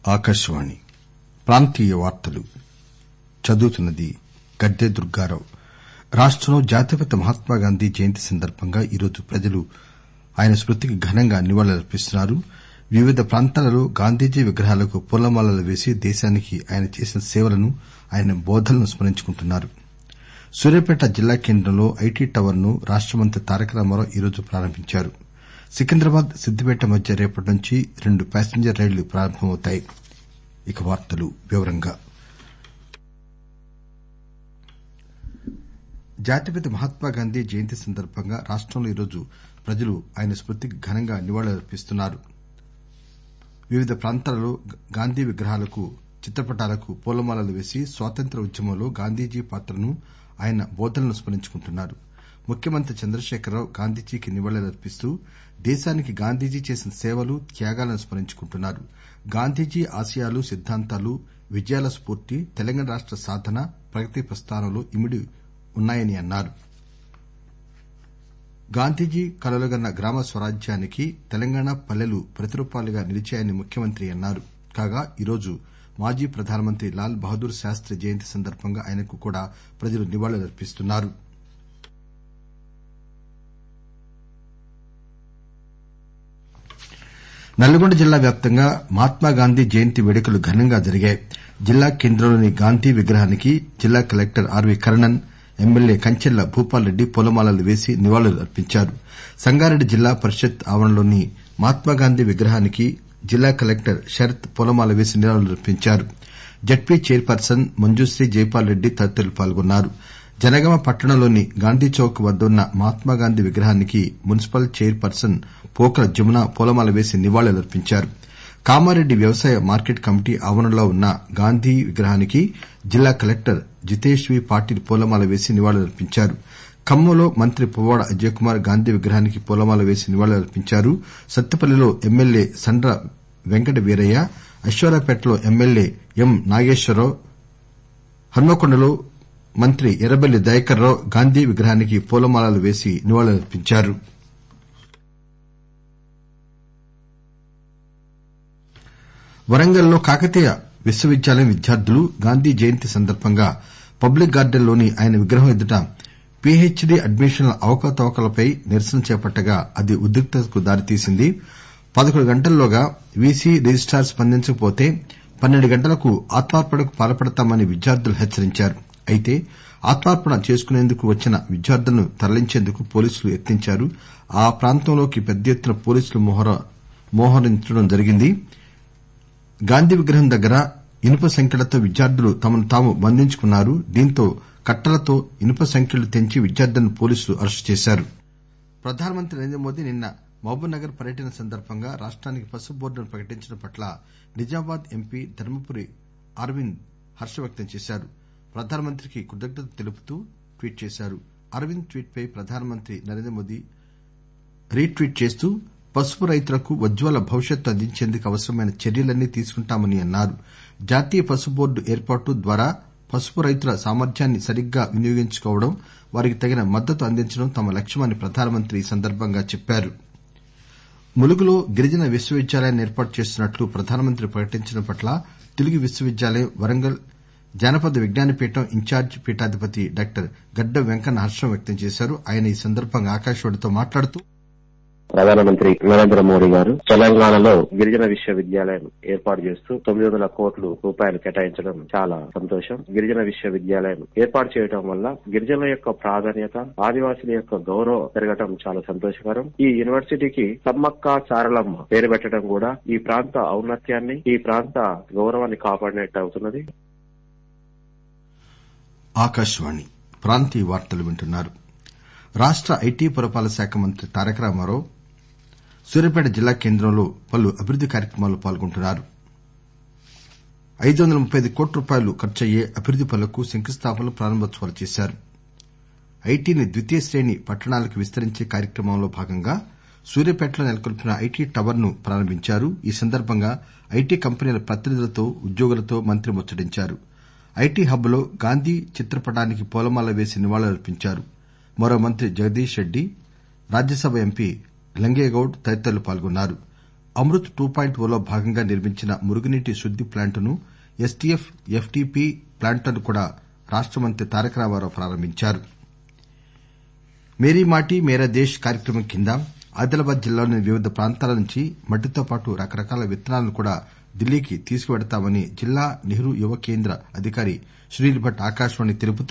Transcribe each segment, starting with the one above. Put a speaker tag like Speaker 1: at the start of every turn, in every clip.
Speaker 1: ఆకాశవాణి ప్రాంతీయ వార్తలు చదువుతున్నది గద్దె దుర్గారావు రాష్టంలో జాతిపిత మహాత్మాగాంధీ జయంతి సందర్బంగా ఈరోజు ప్రజలు ఆయన స్మృతికి ఘనంగా నివాళులర్పిస్తున్నారు వివిధ ప్రాంతాలలో గాంధీజీ విగ్రహాలకు పూలమాలలు వేసి దేశానికి ఆయన చేసిన సేవలను ఆయన బోధనలను స్మరించుకుంటున్నారు సూర్యాపేట జిల్లా కేంద్రంలో ఐటీ టవర్ ను రాష్ట మంత్రి తారక రామారావు ఈరోజు ప్రారంభించారు సికింద్రాబాద్ సిద్దిపేట మధ్య రేపటి నుంచి రెండు ప్యాసింజర్ రైళ్లు ప్రారంభమవుతాయి జాతిపిత మహాత్మాగాంధీ జయంతి సందర్బంగా రాష్టంలో ఈరోజు ప్రజలు ఆయన స్మృతికి ఘనంగా నివాళులర్పిస్తున్నారు వివిధ ప్రాంతాలలో గాంధీ విగ్రహాలకు చిత్రపటాలకు పూలమాలలు వేసి స్వాతంత్ర్య ఉద్యమంలో గాంధీజీ పాత్రను ఆయన బోధనలను స్మరించుకుంటున్నారు ముఖ్యమంత్రి చంద్రశేఖరరావు గాంధీజీకి నివాళులర్పిస్తూ దేశానికి గాంధీజీ చేసిన సేవలు త్యాగాలను స్మరించుకుంటున్నారు గాంధీజీ ఆశయాలు సిద్దాంతాలు విజయాల స్పూర్తి తెలంగాణ రాష్ట సాధన ప్రగతి ప్రస్థానంలో ఇమిడి ఉన్నాయని అన్నారు గాంధీజీ కలలుగన్న గ్రామ స్వరాజ్యానికి తెలంగాణ పల్లెలు ప్రతిరూపాలుగా నిలిచాయని ముఖ్యమంత్రి అన్నారు కాగా ఈరోజు మాజీ ప్రధానమంత్రి లాల్ బహదూర్ శాస్తి జయంతి సందర్బంగా ఆయనకు కూడా ప్రజలు నివాళులర్పిస్తున్నారు నల్గొండ జిల్లా వ్యాప్తంగా మహాత్మాగాంధీ జయంతి వేడుకలు ఘనంగా జరిగాయి జిల్లా కేంద్రంలోని గాంధీ విగ్రహానికి జిల్లా collector RV Karnan MLA కంచెల Bhupal Reddy పూలమాలలు వేసి నివాళులర్పించారు సంగారెడ్డి జిల్లా పరిషత్ ఆవరణలోని మహాత్మాగాంధీ విగ్రహానికి జిల్లా కలెక్టర్ శరత్ పూలమాల వేసి నివాళులర్పించారు ZP chairperson Manjushree Jaipal Reddy తదితరులు పాల్గొన్నారు జనగామ పట్టణంలోని గాంధీచౌక్ వద్ద ఉన్న మహాత్మాగాంధీ విగ్రహానికి municipal chairperson Pokala Jamuna పూలమాల వేసి నివాళులర్పించారు కామారెడ్డి వ్యవసాయ మార్కెట్ కమిటీ ఆవరణలో ఉన్న గాంధీ విగ్రహానికి జిల్లా కలెక్టర్ జితేష్ వి పాటిల్ పూలమాల వేసి నివాళులర్పించారు ఖమ్మంలో మంత్రి పువ్వాడ అజయ్ కుమార్ గాంధీ విగ్రహానికి పూలమాల వేసి నివాళులర్పించారు సత్తుపల్లిలో ఎమ్మెల్యే సండ్ర వెంకట వీరయ్య అశ్వారావుపేటలో ఎమ్మెల్యే ఎం నాగేశ్వరరావు హన్మకొండలో మంత్రి ఎర్రబెల్లి దయాకర్ రావు గాంధీ విగ్రహానికి పూలమాలలు వేసి నివాళులర్పించారు వరంగల్ లో కాకతీయ విశ్వవిద్యాలయం విద్యార్థులు గాంధీ జయంతి సందర్బంగా పబ్లిక్ గార్డెన్ లోని ఆయన విగ్రహం ఎదుట పీహెచ్డీ అడ్మిషన్ల అవకతవకలపై నిరసన చేపట్టగా అది ఉద్రిక్తతకు దారితీసింది పదకొండు గంటల్లోగా వీసీ రిజిస్టార్ స్పందించకపోతే పన్నెండు గంటలకు ఆత్మార్పణకు పాల్పడతామని విద్యార్థులు హెచ్చరించారు అయితే ఆత్మార్పణ చేసుకునేందుకు వచ్చిన విద్యార్థులను తరలించేందుకు పోలీసులు యత్నించారు ఆ ప్రాంతంలోకి పెద్ద ఎత్తున పోలీసులు మోహరించడం జరిగింది గాంధీ విగ్రహం దగ్గర ఇనుప సంకెళ్లతో విద్యార్థులు తమను తాము బంధించుకున్నారు దీంతో కట్టలతో ఇనుప సంకెళ్లు తెంచి విద్యార్థులను పోలీసులు అరెస్టు చేశారు ప్రధానమంత్రి నరేంద్రమోదీ నిన్న మహబూబ్ నగర్ పర్యటన సందర్బంగా రాష్టానికి పసుపు బోర్డును ప్రకటించడం పట్ల నిజామాబాద్ ఎంపీ ధర్మపురి అరవింద్ హర్షం వ్యక్తం చేశారు ప్రధానమంత్రికి కృతజ్ఞతలు తెలుపుతూ ట్వీట్ చేశారు అరవింద్ ట్వీట్ పై ప్రధానమంత్రి నరేంద్రమోదీ రీట్వీట్ చేస్తూ పసుపు రైతులకు ఉజ్వల భవిష్యత్తు అందించేందుకు అవసరమైన చర్యలన్నీ తీసుకుంటామని అన్నారు జాతీయ పసుపు బోర్డు ఏర్పాటు ద్వారా పసుపు రైతుల సామర్థ్యాన్ని సరిగ్గా వినియోగించుకోవడం వారికి తగిన మద్దతు అందించడం తమ లక్ష్యమని ప్రధానమంత్రి ఈ సందర్బంగా చెప్పారు ములుగులో గిరిజన విశ్వవిద్యాలయాన్ని ఏర్పాటు చేస్తున్నట్లు ప్రధానమంత్రి ప్రకటించడం పట్ల తెలుగు విశ్వవిద్యాలయం వరంగల్ జానపద విజ్ఞాన పీఠం ఇన్ఛార్జి పీఠాధిపతి డాక్టర్ గడ్డం వెంకన్న హర్షం వ్యక్తం చేశారు ఆయన ఈ సందర్బంగా ఆకాశవాణితో మాట్లాడుతూ
Speaker 2: ప్రధానమంత్రి నరేంద్ర మోడీ గారు తెలంగాణలో గిరిజన విశ్వవిద్యాలయం ఏర్పాటు చేస్తూ తొమ్మిది వందల కోట్లు రూపాయలు కేటాయించడం చాలా సంతోషం గిరిజన విశ్వవిద్యాలయం ఏర్పాటు చేయడం వల్ల గిరిజనుల యొక్క ప్రాధాన్యత ఆదివాసుల యొక్క గౌరవం పెరగడం చాలా సంతోషకరం ఈ యూనివర్సిటీకి సమ్మక్క చారలమ్మ పేరు పెట్టడం కూడా ఈ ప్రాంత ఔన్నత్యాన్ని ఈ ప్రాంత గౌరవాన్ని కాపాడినట్టు అవుతున్నది
Speaker 1: ఆకాశవాణి ప్రాంతీయ వార్తలు వింటున్నారు రాష్ట ఐటీ పురపాలక శాఖ మంత్రి తారక రామారావు సూర్యాపేట జిల్లా కేంద్రంలో పలు అభివృద్ది కార్యక్రమాల్లో పాల్గొంటున్నారు ఐదు వందల ముప్పై ఐదు కోట్ల రూపాయలు ఖర్చయ్యే అభివృద్ది పనులకు శంకుస్థాపనలు ప్రారంభోత్సవాలు చేశారు ఐటీని ద్వితీయ శ్రేణి పట్టణాలకు విస్తరించే కార్యక్రమంలో భాగంగా సూర్యాపేటలో నెలకొల్పిన ఐటీ టవర్ ను ప్రారంభించారు ఈ సందర్బంగా ఐటీ కంపెనీల ప్రతినిధులతో ఉద్యోగులతో మంత్రి ముచ్చటించారు ఐటీ హబ్ లో గాంధీ చిత్రపటానికి పూలమాల వేసి నివాళులర్పించారు మరో మంత్రి జగదీష్ రెడ్డి రాజ్యసభ ఎంపీ లంగేగౌడ్ తదితరులు పాల్గొన్నారు అమృత్ టూ పాయింట్ ఓలో భాగంగా నిర్మించిన మురుగునీటి శుద్ది ప్లాంటును ఎస్టీఎఫ్ ఎఫ్టీపీ ప్లాంట్లను కూడా రాష్ట మంత్రి తారక రామారావు ప్రారంభించారు మేరీ మాటీ మేరా దేశ్ కార్యక్రమం కింద ఆదిలాబాద్ జిల్లాలోని వివిధ ప్రాంతాల నుంచి మట్టితో పాటు రకరకాల విత్తనాలను కూడా ఢిల్లీకి తీసుకువెడతామని జిల్లా నెహ్రూ యువ కేంద్ర అధికారి సునీల్ భట్ ఆకాశవాణికి తెలుపుతూ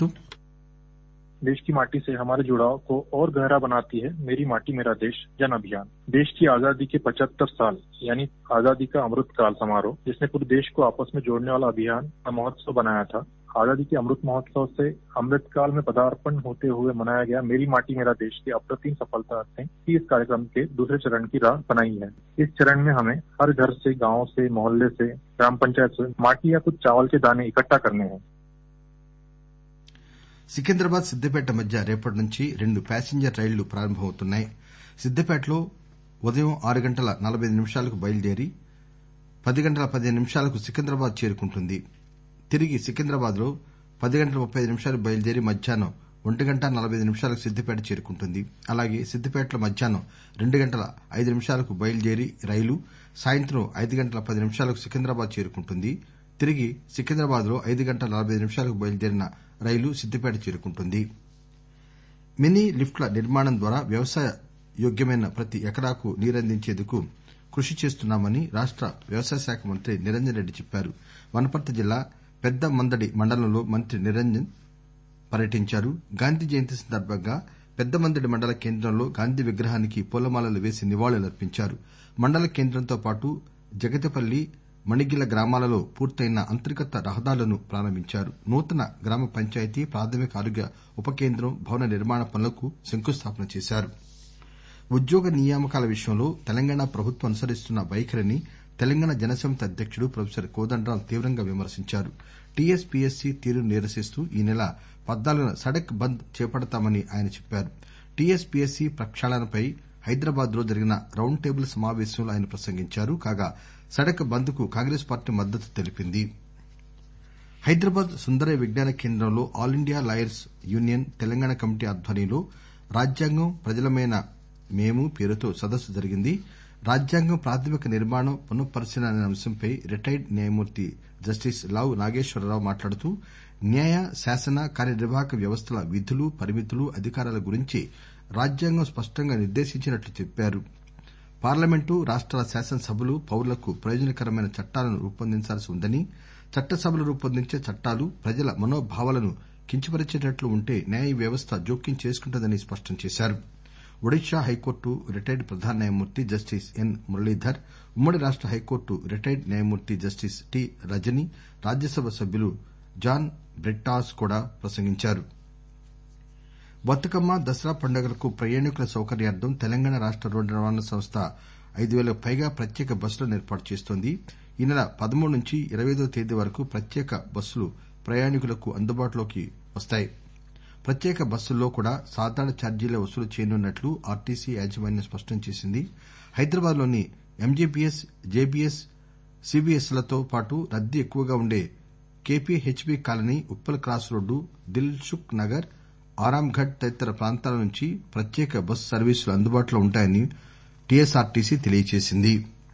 Speaker 3: देश की माटी से हमारे जुड़ाव को और गहरा बनाती है मेरी माटी मेरा देश जन अभियान देश की आजादी के 75 साल यानी आजादी का अमृत काल समारोह जिसने पूरे देश को आपस में जोड़ने वाला अभियान का महोत्सव बनाया था आजादी के अमृत महोत्सव से अमृत काल में पदार्पण होते हुए मनाया गया मेरी माटी मेरा देश की अप्रतिम सफलता ने इस कार्यक्रम के दूसरे चरण की राह बनाई है इस चरण में हमें हर घर से गांव से मोहल्ले से ग्राम पंचायत से माटी या कुछ चावल के दाने इकट्ठा करने हैं
Speaker 1: సికింద్రాబాద్ సిద్దిపేట మధ్య రేపటి నుంచి రెండు ప్యాసింజర్ రైళ్లు ప్రారంభమవుతున్నాయి సిద్దిపేటలో ఉదయం ఆరు గంటల నలబై ఐదు నిమిషాలకు బయలుదేరి పది గంటల పదిహేను నిమిషాలకు సికింద్రాబాద్ చేరుకుంటుంది తిరిగి సికింద్రాబాద్ లో పది గంటల ముప్పై ఐదు నిమిషాలకు బయలుదేరి మధ్యాహ్నం ఒంటి గంట నలబై ఐదు నిమిషాలకు సిద్దిపేట చేరుకుంటుంది అలాగే సిద్దిపేటలో మధ్యాహ్నం రెండు గంటల ఐదు నిమిషాలకు బయలుదేరి రైలు సాయంత్రం ఐదు గంటల పది నిమిషాలకు సికింద్రాబాద్ చేరుకుంటుంది తిరిగి సికింద్రాబాద్ లో ఐదు గంటల నలబై ఐదు నిమిషాలకు బయలుదేరిన రైలు సిద్దిపేట చేరుకుంటుంది మినీ లిప్టుల నిర్మాణం ద్వారా వ్యవసాయ యోగ్యమైన ప్రతి ఎకరాకు నీరందించేందుకు కృషి చేస్తున్నామని రాష్ట వ్యవసాయ శాఖ మంత్రి నిరంజన్ రెడ్డి చెప్పారు వనపర్తి జిల్లా పెద్ద మందడి మండలంలో మంత్రి నిరంజన్ పర్యటించారు గాంధీ జయంతి సందర్బంగా పెద్దమందడి మండల కేంద్రంలో గాంధీ విగ్రహానికి పూలమాలలు వేసి నివాళులర్పించారు మండల కేంద్రంతో పాటు జగతిపల్లి మణిగిల గ్రామాలలో పూర్తయిన అంతర్గత రహదారులను ప్రారంభించారు నూతన గ్రామ పంచాయతీ ప్రాథమిక ఆరోగ్య ఉప కేంద్రం భవన నిర్మాణ పనులకు శంకుస్థాపన చేశారు ఉద్యోగ నియామకాల విషయంలో తెలంగాణ ప్రభుత్వం అనుసరిస్తున్న వైఖరిని తెలంగాణ జనసమితి అధ్యకుడు ప్రొఫెసర్ కోదండరాం తీవ్రంగా విమర్శించారు టీఎస్పీఎస్సీ తీరును నిరసిస్తూ ఈ నెల పద్నాలుగున సడక్ బంద్ చేపడతామని ఆయన చెప్పారు టీఎస్పీఎస్సీ ప్రక్షాళనపై హైదరాబాద్ లో జరిగిన రౌండ్ టేబుల్ సమావేశంలో ఆయన ప్రసంగించారు కాగా సడక్ బంద్ కు కాంగ్రెస్ పార్టీ మద్దతు తెలిపింది హైదరాబాద్ సుందరయ్య విజ్ఞాన కేంద్రంలో all India lawyers union Telangana committee ఆధ్వర్యంలో రాజ్యాంగం ప్రజలమైన మేము పేరుతో సదస్సు జరిగింది రాజ్యాంగం ప్రాథమిక నిర్మాణం పునఃపరిశీలన అనే అంశంపై రిటైర్డ్ న్యాయమూర్తి జస్టిస్ లావు నాగేశ్వరరావు మాట్లాడుతూ న్యాయ శాసన కార్యనిర్వాహక వ్యవస్థల విధులు పరిమితులు అధికారాల గురించి రాజ్యాంగం స్పష్టంగా నిర్దేశించినట్లు చెప్పారు పార్లమెంటు రాష్టాల శాసనసభలు పౌరులకు ప్రయోజనకరమైన చట్టాలను రూపొందించాల్సి ఉందని చట్టసభలు రూపొందించే చట్టాలు ప్రజల మనోభావాలను కించపరిచేటట్లు ఉంటే న్యాయ వ్యవస్థ జోక్యం చేసుకుంటుందని స్పష్టం చేశారు ఒడిశా హైకోర్టు రిటైర్డ్ ప్రధాన న్యాయమూర్తి జస్టిస్ ఎన్ మురళీధర్ ఉమ్మడి రాష్ట హైకోర్టు రిటైర్డ్ న్యాయమూర్తి జస్టిస్ టి రజని రాజ్యసభ సభ్యులు జాన్ బ్రిట్టాస్ కూడా ప్రసంగించారు బతుకమ్మ దసరా పండుగలకు ప్రయాణికుల సౌకర్యార్థం తెలంగాణ రాష్ట రోడ్డు రవాణా సంస్థ ఐదు పేలకు పైగా ప్రత్యేక బస్సులను ఏర్పాటు చేస్తోంది ఈ నెల పదమూడు నుంచి ఇరవై ఐదవ తేదీ వరకు ప్రత్యేక బస్సులు ప్రయాణికులకు అందుబాటులోకి వస్తాయి ప్రత్యేక బస్సుల్లో కూడా సాధారణ ఛార్జీలే వసూలు చేయనున్నట్లు ఆర్టీసీ యాజమాన్యం స్పష్టం చేసింది హైదరాబాద్ లోని ఎంజీబీఎస్ జేబీఎస్ సీబీఎస్ లతో పాటు రద్దీ ఎక్కువగా ఉండే KPHB colony Uppal cross road Dilsukhnagar Aramghar తదితర ప్రాంతాల నుంచి ప్రత్యేక బస్సు సర్వీసులు అందుబాటులో ఉంటాయని టీఎస్ఆర్టీసీ తెలియజేసింది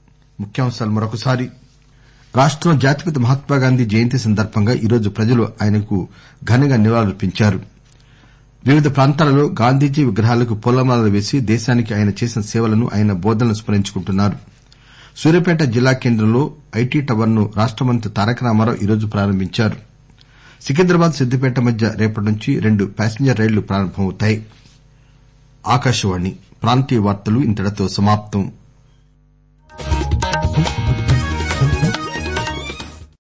Speaker 1: రాష్టంలో జాతిపిత మహాత్మాగాంధీ జయంతి సందర్బంగా ఈరోజు ప్రజలు ఆయనకు ఘనంగా నివాళులర్పించారు వివిధ ప్రాంతాలలో గాంధీజీ విగ్రహాలకు పూలమాలలు వేసి దేశానికి ఆయన చేసిన సేవలను ఆయన బోధనలను స్మరించుకుంటున్నారు సూర్యాపేట జిల్లా కేంద్రంలో ఐటీ టవర్ ను రాష్ట మంత్రి తారక రామారావు ఈరోజు ప్రారంభించారు సికింద్రాబాద్ సిద్దిపేట మధ్య రేపటి నుంచి రెండు ప్యాసింజర్ రైళ్లు ప్రారంభమవుతాయి